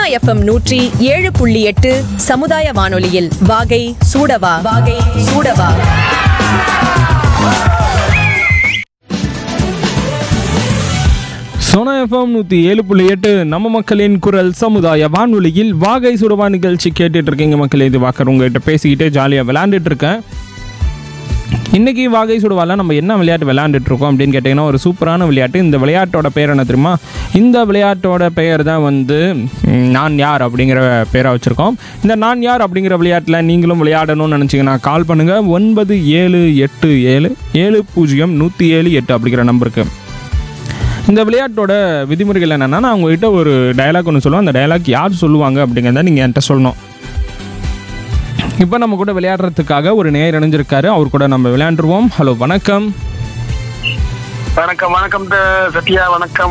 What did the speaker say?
FM நூற்றி ஏழு புள்ளி எட்டு சமுதாய வானொலியில் வாகை சூடவா வாகை சூடவா சோனா எஃப்எம் நூற்றி ஏழு புள்ளி எட்டு நம்ம மக்களின் குரல் சமுதாய வானொலியில் வாகை சுடவா நிகழ்ச்சி கேட்டுட்டு இருக்கீங்க மக்களே இது வாக்கர் உங்ககிட்ட பேசிக்கிட்டே ஜாலியாக விளையாண்டுட்டு இருக்கேன் இன்னைக்கு வாகை சுடுவால நம்ம என்ன விளையாட்டு விளையாண்டுட்டு இருக்கோம் அப்படின்னு கேட்டிங்கன்னா ஒரு சூப்பரான விளையாட்டு இந்த விளையாட்டோட பேர் என்ன தெரியுமா இந்த விளையாட்டோட பெயர் தான் வந்து ம், நான் யார் அப்படிங்கிற பேரை வச்சுருக்கோம் இந்த நான் யார் அப்படிங்கிற விளையாட்டில் நீங்களும் விளையாடணும்னு நினச்சிங்கன்னா கால் பண்ணுங்கள் ஒன்பது ஏழு எட்டு ஏழு ஏழு பூஜ்ஜியம் நூற்றி ஏழு எட்டு அப்படிங்கிற நம்பருக்கு இந்த விளையாட்டோட விதிமுறைகள் என்னென்னா நான் உங்ககிட்ட ஒரு டயலாக் ஒன்று சொல்லுவேன் அந்த டயலாக் யார் சொல்லுவாங்க அப்படிங்கிறத நீங்கள் என்கிட்ட சொல்லணும் இப்போ நம்ம கூட விளையாடுறதுக்காக ஒரு நேயர் இணைஞ்சிருக்காரு அவர் கூட நம்ம விளையாண்டுருவோம் ஹலோ வணக்கம் வணக்கம் வணக்கம் த- சத்யா வணக்கம்